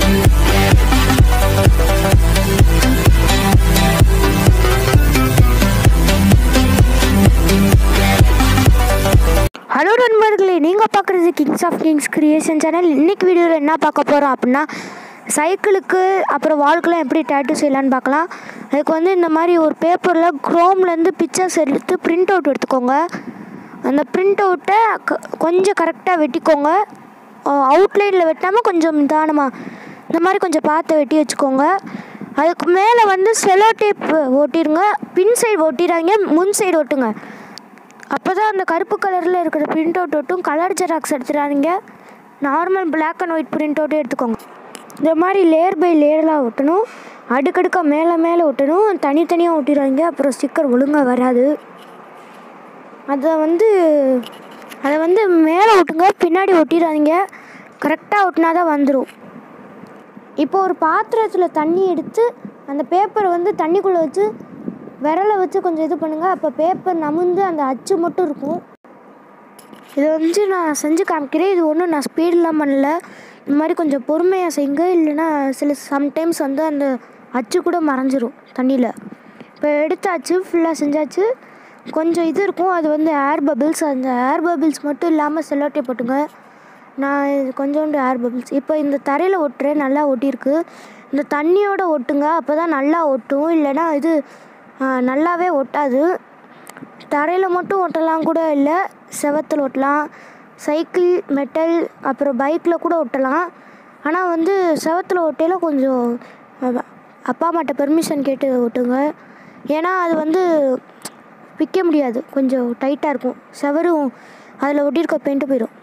hello நண்பர்களே நீங்கள் பார்க்குறது kings of kings creation channel இன்றைக்கி வீடியோவில் என்ன பார்க்க போகிறோம் அப்படின்னா சைக்கிளுக்கு அப்புறம் வால்க்கெலாம் எப்படி டேட்டு செய்யலான்னு பார்க்கலாம் அதுக்கு வந்து இந்த மாதிரி ஒரு பேப்பரில் க்ரோம்லேருந்து பிக்சர்ஸ் எடுத்து பிரிண்ட் அவுட் எடுத்துக்கோங்க அந்த பிரிண்ட் அவுட்டை க கொஞ்சம் கரெக்டாக வெட்டிக்கோங்க அவுட்லைனில் வெட்டாமல் கொஞ்சம் நிதானமாக இந்த மாதிரி கொஞ்சம் பார்த்து வெட்டி வச்சுக்கோங்க அதுக்கு மேலே வந்து செலோ டேப் ஓட்டிடுங்க பின் சைடு ஓட்டிடாங்க முன் சைடு ஓட்டுங்க அப்போ தான் அந்த கருப்பு கலரில் இருக்கிற பிரிண்ட் அவுட் ஒட்டும் கலர் ஜெராக்ஸ் எடுத்துடாதீங்க normal black and white print அவுட்டே எடுத்துக்கோங்க இந்த மாதிரி லேயர் பை லேயராக ஒட்டணும் அடுக்கடுக்காக மேலே மேலே ஒட்டணும் தனித்தனியாக ஒட்டிடுவாங்க அப்புறம் ஸ்டிக்கர் ஒழுங்காக வராது அதை வந்து அதை வந்து மேலே ஒட்டுங்க பின்னாடி ஒட்டிடாதீங்க கரெக்டாக ஒட்டினா தான் வந்துடும் இப்போ ஒரு பாத்திரத்தில் தண்ணி எடுத்து அந்த பேப்பரை வந்து தண்ணிக்குள்ளே வச்சு விரலை வச்சு கொஞ்சம் இது பண்ணுங்கள் அப்போ பேப்பர் நமுந்து அந்த அச்சு மட்டும் இருக்கும் இதை வந்து நான் செஞ்சு காமிக்கிறேன் இது ஒன்றும் நான் ஸ்பீடெலாம் பண்ணல இந்த மாதிரி கொஞ்சம் பொறுமையாக செய்யுங்க இல்லைன்னா சில சம்டைம்ஸ் வந்து அந்த அச்சு கூட மறைஞ்சிரும் தண்ணியில் இப்போ எடுத்தாச்சு ஃபுல்லாக செஞ்சாச்சு கொஞ்சம் இது இருக்கும் அது வந்து ஏர் பபிள்ஸ் அந்த ஏர் பபிள்ஸ் மட்டும் இல்லாமல் செல்லோட்டே போட்டுங்க நான் இது கொஞ்சோண்டு ஏர் பபிள்ஸ் இப்போ இந்த தரையில் ஒட்டுறேன் நல்லா ஒட்டியிருக்கு இந்த தண்ணியோட ஒட்டுங்க அப்போ தான் நல்லா ஒட்டும் இல்லைன்னா இது ஆ, நல்லாவே ஒட்டாது தரையில் மட்டும் ஒட்டலாம் கூட இல்லை செவத்தில் ஒட்டலாம் சைக்கிள் மெட்டல் அப்புறம் பைக்கில் கூட ஒட்டலாம் ஆனால் வந்து செவத்தில் ஒட்டையில் கொஞ்சம் அ- அப்பா அம்மாட்ட பெர்மிஷன் கேட்டு ஒட்டுங்க ஏன்னா அது வந்து பிக்க முடியாது கொஞ்சம் டைட்டாக இருக்கும் செவரும் அதில் ஒட்டியிருக்க பெயிண்ட்டு போயிடும்